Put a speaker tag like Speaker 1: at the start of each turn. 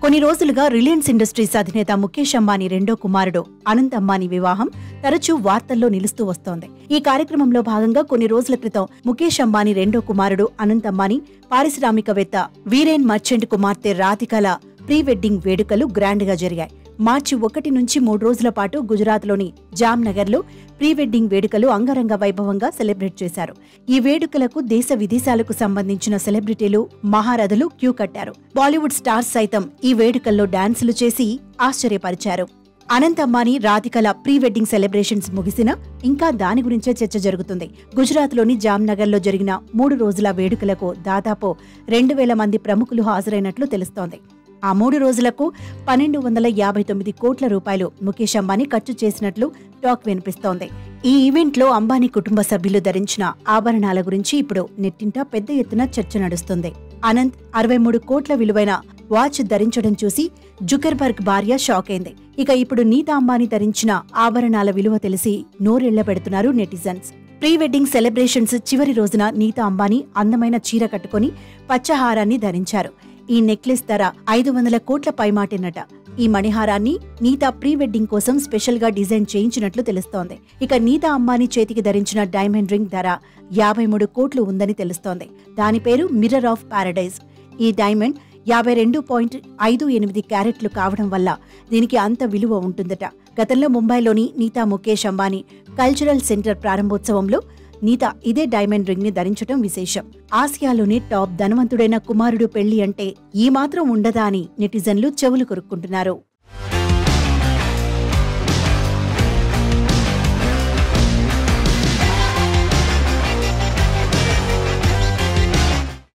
Speaker 1: కొన్ని రోజులుగా Reliance industries అధినేత ముఖేష్ అంబానీ రెండో కుమారుడు అనంత్ అంబానీ వివాహం తరచూ వార్తల్లో నిలుస్తూ వస్తోంది ఈ కార్యక్రమంలో భాగంగా కొన్ని రోజుల క్రితం ముఖేష్ అంబానీ రెండో కుమారుడు అనంత్ అంబానీ పారిశ్రామికవేత్త వీరేన్ మర్చెంట్ కుమార్తె రాధికల ప్రీ వెడ్డింగ్ వేడుకలు గ్రాండ్ గా జరిగాయి మార్చి ఒకటి నుంచి మూడు రోజుల పాటు గుజరాత్లోని జామ్నగర్లో ప్రీ వెడ్డింగ్ వేడుకలు అంగరంగ వైభవంగా సెలబ్రేట్ చేశారు ఈ వేడుకలకు దేశ విదేశాలకు సంబంధించిన సెలబ్రిటీలు మహారథులు క్యూ కట్టారు బాలీవుడ్ స్టార్స్ సైతం ఈ వేడుకల్లో డాన్సులు చేసి ఆశ్చర్యపరిచారు అనంత్ అంబానీ రాధికల ప్రీ వెడ్డింగ్ సెలబ్రేషన్స్ ముగిసినా ఇంకా దాని గురించే చర్చ జరుగుతుంది గుజరాత్లోని జామ్నగర్లో జరిగిన మూడు రోజుల వేడుకలకు దాదాపు రెండు వేల మంది ప్రముఖులు హాజరైనట్లు తెలుస్తోంది ఆ మూడు రోజులకు పన్నెండు వందల యాభై తొమ్మిది కోట్ల రూపాయలు ముఖేష్ అంబానీ ఖర్చు చేసినట్లు టాక్ వినిపిస్తోంది ఈ ఈవెంట్లో అంబానీ కుటుంబ సభ్యులు ధరించిన ఆభరణాల గురించి ఇప్పుడు నెట్టింట పెద్ద ఎత్తున చర్చ నడుస్తుంది అనంత్ అరవై మూడు కోట్ల విలువైన వాచ్ ధరించడం చూసి జుకర్బర్గ్ భార్య షాక్ అయింది ఇక ఇప్పుడు నీతా అంబానీ ధరించిన ఆభరణాల విలువ తెలిసి నోరెళ్ల పెడుతున్నారు నెటిజన్స్ ప్రీ వెడ్డింగ్ సెలబ్రేషన్స్ చివరి రోజున నీతా అంబానీ అందమైన చీర కట్టుకొని పచ్చహారాన్ని ధరించారు ఈ నెక్లెస్ ధర ఐదు వందల కోట్ల పైమాటినట ఈ మణిహారాన్ని నీతా ప్రీ వెడ్డింగ్ కోసం స్పెషల్ గా డిజైన్ చేయించినట్లు తెలుస్తోంది ఇక నీతా అంబానీ చేతికి ధరించిన డైమండ్ రింగ్ ధర యాభై మూడు కోట్లు ఉందని తెలుస్తోంది దాని పేరు మిర్రర్ ఆఫ్ పారడైజ్ ఈ డైమండ్ యాభై రెండు పాయింట్ ఐదు ఎనిమిది క్యారెట్లు కావడం వల్ల దీనికి అంత విలువ ఉంటుందట గతంలో ముంబైలోని నీతా ముఖేష్ అంబానీ కల్చరల్ సెంటర్ ప్రారంభోత్సవంలో నీత ఇదే డైమండ్ రింగ్ ని ధరించడం విశేషం ఆసియాలోనే టాప్ ధనవంతుడైన కుమారుడు పెళ్లి అంటే ఈ మాత్రం ఉండదా అని నెటిజన్లు చెవులు కొరుక్కుంటున్నారు